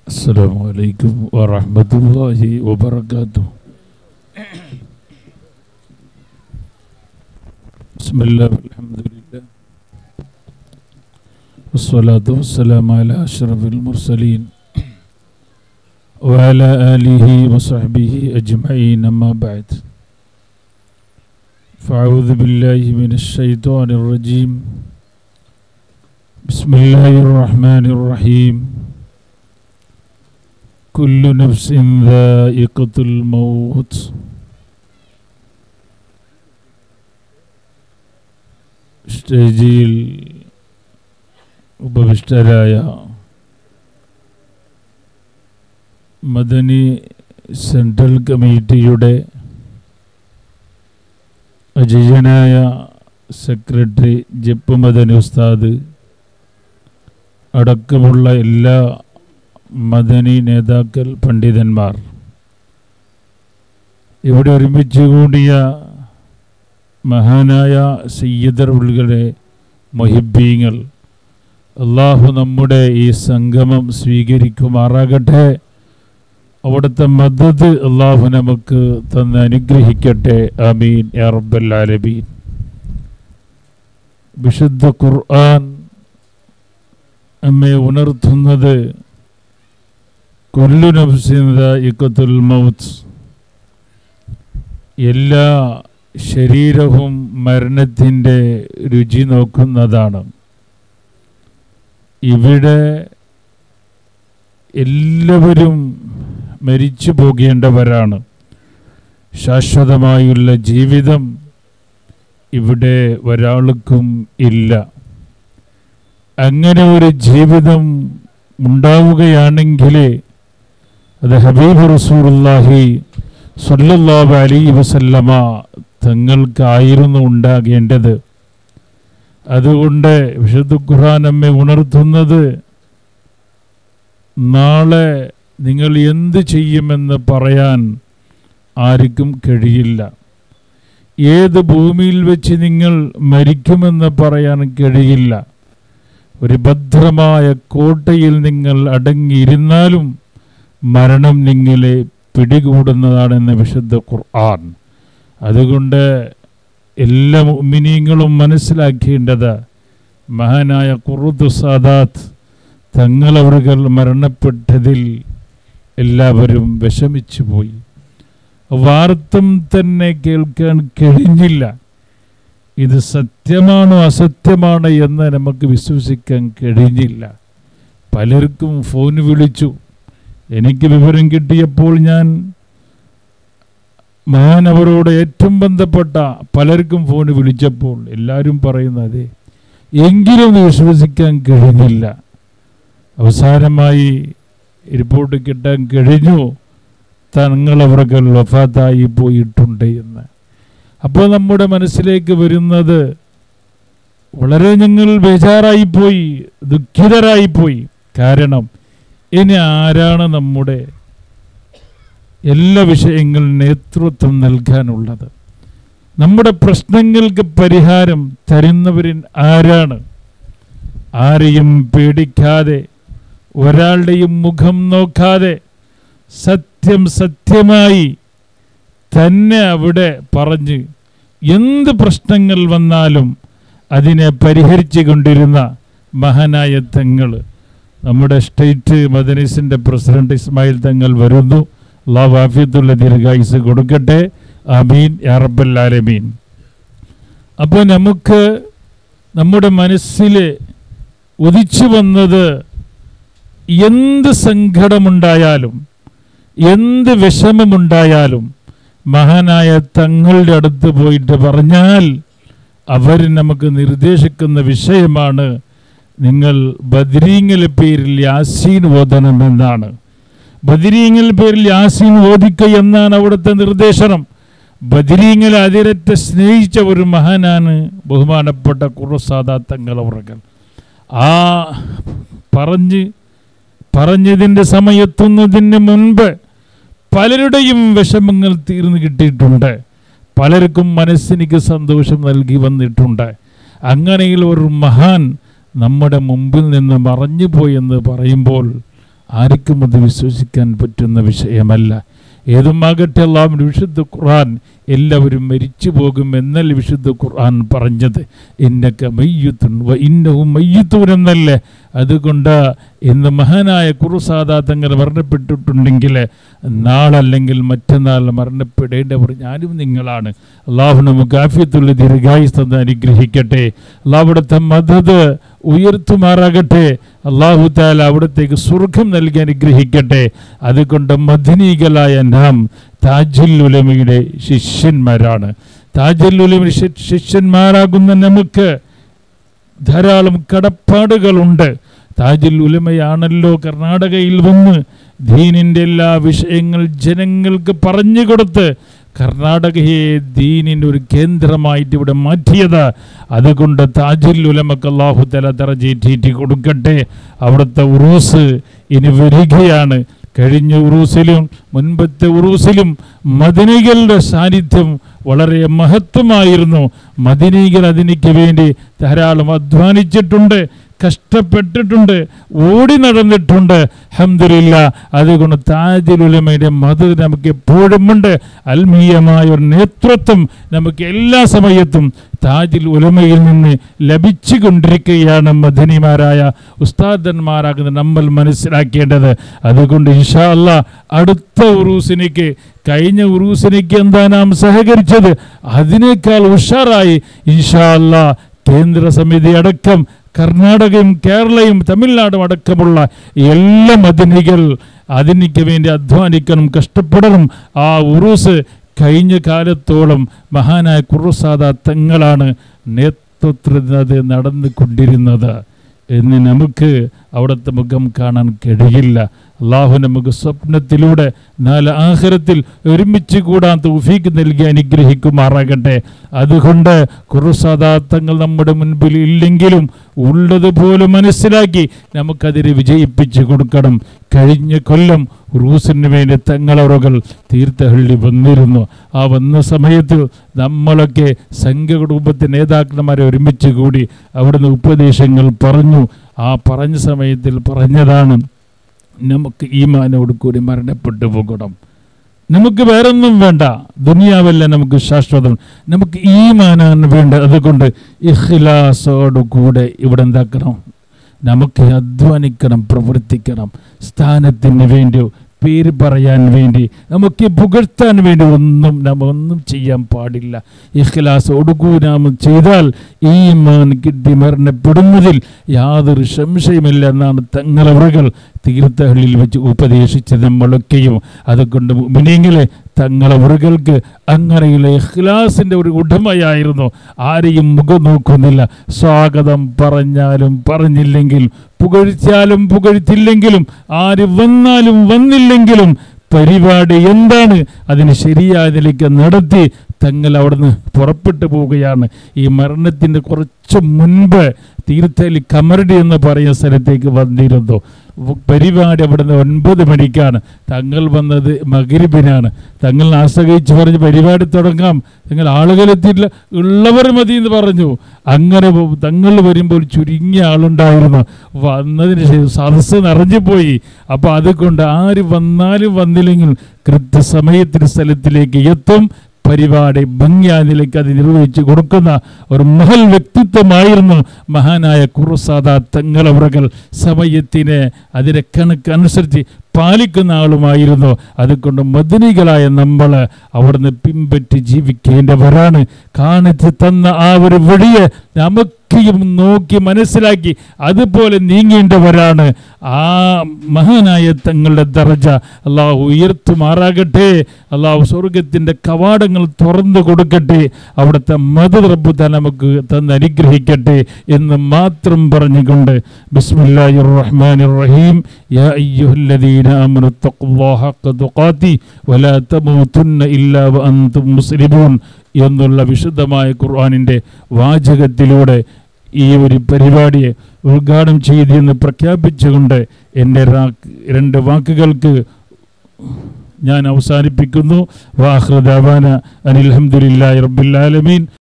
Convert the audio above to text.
السلام عليكم ورحمة الله وبركاته بسم الله والحمد لله والصلاة والسلام على أشرف المرسلين وعلى آله وصحبه أجمعين أما بعد فأعوذ بالله من الشيطان الرجيم بسم الله الرحمن الرحيم كل نفس ذائقة الموت സ്റ്റേജിൽ ഉപവിഷ്ടരായ മദനി സെൻട്രൽ കമ്മിറ്റിയുടെ അജയനായ സെക്രട്ടറി ജപ്പ് മദനി ഉസ്താദ് അടക്കമുള്ള എല്ലാ മദനി നേതാക്കൾ പണ്ഡിതന്മാർ ഇവിടെ ഒരുമിച്ച് കൂടിയ മഹാനായ സയ്യിദർ ഉൾകളെ മൊഹിബീങ്ങൾ അള്ളാഹു നമ്മുടെ ഈ സംഗമം സ്വീകരിക്കുമാറാകട്ടെ അവിടുത്തെ മദത് അള്ളാഹു നമുക്ക് തന്ന് അനുഗ്രഹിക്കട്ടെ അമീൻ യാ റബ്ബൽ ആലമീൻ വിശുദ്ധ ഖുർആൻ നമ്മെ ഉണർത്തുന്നത് കൊല്ലു നഫ്സിന്ദുൽ മൗത്ത് എല്ലാ ശരീരവും മരണത്തിൻ്റെ രുചി നോക്കുന്നതാണ് ഇവിടെ എല്ലാവരും മരിച്ചു പോകേണ്ടവരാണ് ശാശ്വതമായുള്ള ജീവിതം ഇവിടെ ഒരാൾക്കും ഇല്ല അങ്ങനെ ഒരു ജീവിതം ഉണ്ടാവുകയാണെങ്കിൽ അത് ഹബീബ് റസൂറുല്ലാഹി സല്ലല്ലാഹു അലൈഹി വസല്ലമ തങ്ങൾക്കായിരുന്നു ഉണ്ടാകേണ്ടത് അതുകൊണ്ട് വിശുദ്ധ ഖുർആൻ നമ്മെ ഉണർത്തുന്നത് നാളെ നിങ്ങൾ എന്ത് ചെയ്യുമെന്ന് പറയാൻ ആർക്കും കഴിയില്ല ഏത് ഭൂമിയിൽ വെച്ച് നിങ്ങൾ മരിക്കുമെന്ന് പറയാൻ കഴിയില്ല ഒരു ഭദ്രമായ കോട്ടയിൽ നിങ്ങൾ അടങ്ങിയിരുന്നാലും മരണം നിങ്ങളെ പിടികൂടുന്നതാണെന്ന് വിശുദ്ധ ഖുർആൻ അതുകൊണ്ട് എല്ലാ മിനിങ്ങളും മനസ്സിലാക്കേണ്ടത് മഹാനായ ഖുറുദ് സാദാത്ത് തങ്ങളവറുകൾ മരണപ്പെട്ടതിൽ എല്ലാവരും വിഷമിച്ചു പോയി വാർത്തം തന്നെ കേൾക്കാൻ കഴിഞ്ഞില്ല ഇത് സത്യമാണോ അസത്യമാണോ എന്ന് നമുക്ക് വിശ്വസിക്കാൻ കഴിഞ്ഞില്ല പലർക്കും ഫോൺ വിളിച്ചു എനിക്ക് വിവരം കിട്ടിയപ്പോൾ ഞാൻ മഹാനവരോട് ഏറ്റവും ബന്ധപ്പെട്ട പലർക്കും ഫോൺ വിളിച്ചപ്പോൾ എല്ലാവരും പറയുന്നത് എങ്കിലും വിശ്വസിക്കാൻ കഴിഞ്ഞില്ല അവസാനമായി റിപ്പോർട്ട് കിട്ടാൻ കഴിഞ്ഞു തങ്ങളവർക്ക് വഫാത്തായി പോയിട്ടുണ്ട് എന്ന് അപ്പോൾ നമ്മുടെ മനസ്സിലേക്ക് വരുന്നത് വളരെ ഞങ്ങൾ ബേജാറായിപ്പോയി ദുഃഖിതരായിപ്പോയി കാരണം ഇനി ആരാണ് നമ്മുടെ എല്ലാ വിഷയങ്ങളും നേതൃത്വം നൽകാനുള്ളത് നമ്മുടെ പ്രശ്നങ്ങൾക്ക് പരിഹാരം തരുന്നവരിൻ ആരാണ് ആരെയും പേടിക്കാതെ ഒരാളുടെയും മുഖം നോക്കാതെ സത്യം സത്യമായി തന്നെ അവിടെ പറഞ്ഞ് എന്ത് പ്രശ്നങ്ങൾ വന്നാലും അതിനെ പരിഹരിച്ചു കൊണ്ടിരുന്ന മഹാനായ തങ്ങൾ നമ്മുടെ സ്റ്റേറ്റ് മദനീസിൻ്റെ പ്രസിഡന്റ് ഇസ്മായിൽ തങ്ങൾ വരുന്നു അള്ളാഹു ആഫിയത്തുള്ള ദീർഘായുസ് കൊടുക്കട്ടെ അമീൻ യാറബല്ലാലമീൻ അപ്പോൾ നമുക്ക് നമ്മുടെ മനസ്സിൽ ഉദിച്ചു വന്നത് എന്ത് സങ്കടമുണ്ടായാലും എന്ത് വിഷമമുണ്ടായാലും മഹാനായ തങ്ങളുടെ അടുത്ത് പോയിട്ട് പറഞ്ഞാൽ അവർ നമുക്ക് നിർദ്ദേശിക്കുന്ന വിഷയമാണ് നിങ്ങൾ ബദ്രീങ്ങൽ പേരിൽ യാസീൻ ഓതണമെന്നാണ് ബദിരീങ്ങൽ പേരിൽ യാസീൻ ഓദിക്ക എന്നാണ് അവിടുത്തെ നിർദ്ദേശനം ബദിരീങ്ങൽ അതിരറ്റ സ്നേഹിച്ച ഒരു മഹാനാണ് ബഹുമാനപ്പെട്ട കുറസാദാ തങ്ങളവറകൾ ആ പറഞ്ഞ് പറഞ്ഞതിൻ്റെ സമയത്തുന്നതിന് മുൻപ് പലരുടെയും വിഷമങ്ങൾ തീർന്നു കിട്ടിയിട്ടുണ്ട് പലർക്കും മനസ്സിനിക്ക് സന്തോഷം നൽകി വന്നിട്ടുണ്ട് അങ്ങനെയുള്ള ഒരു മഹാൻ നമ്മുടെ മുമ്പിൽ നിന്ന് മറഞ്ഞു പോയെന്ന് പറയുമ്പോൾ ആർക്കും അത് വിശ്വസിക്കാൻ പറ്റുന്ന വിഷയമല്ല ഏതുമാകട്ടെ അള്ളാഹുവിൻ്റെ വിശുദ്ധ ഖുർആൻ എല്ലാവരും മരിച്ചു പോകും എന്നല്ല വിശുദ്ധ ഖുർആൻ പറഞ്ഞത് ഇന്നക്ക മയ്യുത്തുൻ വ ഇന്നവും മയ്യുത്തൂൻ എന്നല്ലേ അതുകൊണ്ട് ഇന്ന് മഹാനായ കുറുസാദാ തങ്ങൾ മരണപ്പെട്ടിട്ടുണ്ടെങ്കിൽ നാളല്ലെങ്കിൽ മറ്റന്നാൾ മരണപ്പെടേണ്ടവർ ഞാനും നിങ്ങളാണ് അള്ളാഹു നമുക്ക് ആഫിയത്തുള്ള ദീർഘായുസ് തന്ന് അനുഗ്രഹിക്കട്ടെ അള്ളാഹുവിടുത്തെ മദത് ഉയർത്തുമാറാകട്ടെ അള്ളാഹു താല അവിടത്തേക്ക് സ്വർഗം നൽകി അനുഗ്രഹിക്കട്ടെ അതുകൊണ്ട് മദനീകളായ നാം താജുൽ ഉലമയുടെ ശിഷ്യന്മാരാണ് താജുൽ ഉലമയുടെ ശി- ശിഷ്യന്മാരാകുന്ന നമുക്ക് ധാരാളം കടപ്പാടുകളുണ്ട് താജുൽ ഉലമയാണല്ലോ കർണാടകയിൽ വന്ന് ദീനിൻ്റെ എല്ലാ വിഷയങ്ങൾ ജനങ്ങൾക്ക് പറഞ്ഞു കൊടുത്ത് കർണാടകയെ ദീനിൻ്റെ ഒരു കേന്ദ്രമായിട്ട് ഇവിടെ മാറ്റിയത് അതുകൊണ്ട് താജുൽ ഉലമക്ക് അള്ളാഹു തല തറചേറ്റി കൊടുക്കട്ടെ അവിടുത്തെ ഉറൂസ് ഇനി വരികയാണ് കഴിഞ്ഞ ഉറൂസിലും മുൻപത്തെ ഉറൂസിലും മദനികളുടെ സാന്നിധ്യം വളരെ മഹത്വമായിരുന്നു മദനികൾ അതിനിക്ക് വേണ്ടി ധാരാളം അധ്വാനിച്ചിട്ടുണ്ട് കഷ്ടപ്പെട്ടിട്ടുണ്ട് ഓടി നടന്നിട്ടുണ്ട് ഹംദുലില്ല അതുകൊണ്ട് താജുൽ ഉലമയുടെ മത നമുക്ക് എപ്പോഴും ഉണ്ട് ആത്മീയമായ ഒരു നേതൃത്വം നമുക്ക് എല്ലാ സമയത്തും താജുൽ ഉലമയിൽ നിന്ന് ലഭിച്ചു കൊണ്ടിരിക്കുകയാണ് മദനിമാരായ ഉസ്താദന്മാരാകുന്ന നമ്മൾ മനസ്സിലാക്കേണ്ടത് അതുകൊണ്ട് ഇൻഷാ അല്ലാ അടുത്ത ഉറൂസിനിക്ക് കഴിഞ്ഞ ഉറൂസിനിക്ക് എന്താ നാം സഹകരിച്ചത് അതിനേക്കാൾ ഉഷാറായി ഇൻഷാ അല്ലാ കേന്ദ്ര സമിതി അടക്കം കർണാടകയും കേരളയും തമിഴ്നാടും അടക്കമുള്ള എല്ലാ മദനികൾ അതിനിക്ക് വേണ്ടി അധ്വാനിക്കണം കഷ്ടപ്പെടണം ആ ഉറൂസ് കഴിഞ്ഞ കാലത്തോളം മഹാനായ കുറുസാദ തങ്ങളാണ് നേതൃത്വത്തിൽ അത് നടന്നുകൊണ്ടിരുന്നത് എന്ന് നമുക്ക് അവിടുത്തെ മുഖം കാണാൻ കഴിയില്ല അള്ളാഹു നമുക്ക് സ്വപ്നത്തിലൂടെ നാല് ആഹാരത്തിൽ ഒരുമിച്ച് കൂടാൻ തൗഫീക്ക് നൽകി അനുഗ്രഹിക്കുമാറാകട്ടെ അതുകൊണ്ട് കുറുസാദാത്തങ്ങൾ നമ്മുടെ മുൻപിൽ ഇല്ലെങ്കിലും ഉള്ളതുപോലെ മനസ്സിലാക്കി നമുക്കതിനെ വിജയിപ്പിച്ചു കൊടുക്കണം കഴിഞ്ഞ കൊല്ലം റൂസിന് വേണ്ടി തങ്ങളവറുകൾ തീർത്ഥഹള്ളി വന്നിരുന്നു ആ വന്ന സമയത്ത് നമ്മളൊക്കെ സംഘകുടുംബത്തെ നേതാക്കന്മാരെ ഒരുമിച്ച് കൂടി അവിടുന്ന് ഉപദേശങ്ങൾ പറഞ്ഞു ആ പറഞ്ഞ സമയത്തിൽ പറഞ്ഞതാണ് നമുക്ക് ഈമാനോട് കൂടി മരണപ്പെട്ടു പോകണം നമുക്ക് വേറൊന്നും വേണ്ട ദുനിയാവല്ല നമുക്ക് ശാശ്വതം നമുക്ക് ഈമാനാണ് വേണ്ട അതുകൊണ്ട് ഇഖ്ലാസോട് കൂടെ ഇവിടെ എന്താക്കണം നമുക്ക് അധ്വാനിക്കണം പ്രവർത്തിക്കണം സ്ഥാനത്തിന് വേണ്ടി പേര് പറയാൻ വേണ്ടി നമുക്ക് പുകഴ്ത്താൻ വേണ്ടി ഒന്നും നാം ഒന്നും ചെയ്യാൻ പാടില്ല ഇഖ്ലാസോടുകൂടി നാം ചെയ്താൽ ഈമാൻ കിട്ടി മരണപ്പെടുന്നതിൽ യാതൊരു സംശയമില്ല എന്നാണ് തങ്ങളവറുകൾ തീർത്ഥഹള്ളിൽ വെച്ച് ഉപദേശിച്ചത് നമ്മളൊക്കെയും അതുകൊണ്ട് മിനിങ്ങളെ തങ്ങളവറുകൾക്ക് അങ്ങനെയുള്ള ഇഖ്ലാസിൻ്റെ ഒരു ഉടമയായിരുന്നു ആരെയും മുഖം നോക്കുന്നില്ല സ്വാഗതം പറഞ്ഞാലും പറഞ്ഞില്ലെങ്കിൽ പുകഴ്ത്തിയാലും പുകഴ്ത്തില്ലെങ്കിലും ആര് വന്നാലും വന്നില്ലെങ്കിലും പരിപാടി എന്താണ് അതിന് ശരിയായ നിലയ്ക്ക് നടത്തി തങ്ങൾ അവിടുന്ന് പുറപ്പെട്ടു പോവുകയാണ് ഈ മരണത്തിൻ്റെ കുറച്ച് മുൻപ് തീർത്ഥലി കമരടി എന്ന് പറയുന്ന സ്ഥലത്തേക്ക് വന്നിരുന്നു വ- പരിപാടി അവിടുന്ന് ഒൻപത് മണിക്കാണ് തങ്ങൾ വന്നത് മകരിബിനാണ് തങ്ങൾ ആശ്രയിച്ച് പറഞ്ഞ് പരിപാടി തുടങ്ങാം നിങ്ങൾ ആളുകളെത്തിയില്ല ഉള്ളവർ മതി എന്ന് പറഞ്ഞു അങ്ങനെ പോ- തങ്ങൾ വരുമ്പോൾ ചുരുങ്ങിയ ആളുണ്ടായിരുന്നു വന്നതിന് ശേഷം സദസ്സ് നിറഞ്ഞു പോയി അപ്പോൾ അതുകൊണ്ട് ആര് വന്നാലും വന്നില്ലെങ്കിൽ കൃത്യസമയത്തിന് സ്ഥലത്തിലേക്ക് എത്തും പരിപാടി ഭംഗിയായ നിലയ്ക്ക് അത് നിർവഹിച്ചു കൊടുക്കുന്ന ഒരു മഹൽ വ്യക്തിത്വമായിരുന്നു മഹാനായ കുറുസാദ തങ്ങളവറകൾ സമയത്തിന് അതിൻ്റെ കണക്കനുസരിച്ച് പാലിക്കുന്ന ആളുമായിരുന്നു അതുകൊണ്ട് മദനികളായ നമ്മൾ അവിടുന്ന് പിൻപറ്റി ജീവിക്കേണ്ടവരാണ് കാണിച്ച് തന്ന ആ ഒരു വഴിയെ നമുക്കും നോക്കി മനസ്സിലാക്കി അതുപോലെ നീങ്ങേണ്ടവരാണ് ആ മഹാനായ തങ്ങളുടെ ദറജ അള്ളാഹു ഉയർത്തുമാറാകട്ടെ അള്ളാഹു സ്വർഗത്തിൻ്റെ കവാടങ്ങൾ തുറന്നു കൊടുക്കട്ടെ അവിടുത്തെ മതറബുദ്ധ നമുക്ക് തന്ന് അനുഗ്രഹിക്കട്ടെ എന്ന് മാത്രം പറഞ്ഞുകൊണ്ട് ബിസ്മില്ലാഹിർ റഹ്മാനിർ റഹീം യാ അയ്യുഹല്ലദീന ആമനു തഖുല്ലാഹ ഹഖ തുഖാതി വലാ തമൂതുന്ന ഇല്ലാ വഅൻതും മുസ്ലിമൂൻ എന്നുള്ള വിശുദ്ധമായ ഖുർആനിൻ്റെ വാചകത്തിലൂടെ ഈ ഒരു പരിപാടിയെ ഉദ്ഘാടനം ചെയ്തെന്ന് പ്രഖ്യാപിച്ചുകൊണ്ട് എൻ്റെ രാ- രണ്ട് വാക്കുകൾക്ക് ഞാൻ അവസാനിപ്പിക്കുന്നു വാഹൃദാവാന അനിൽഹമുല്ലാ റബ്ബിൽ ആലമീൻ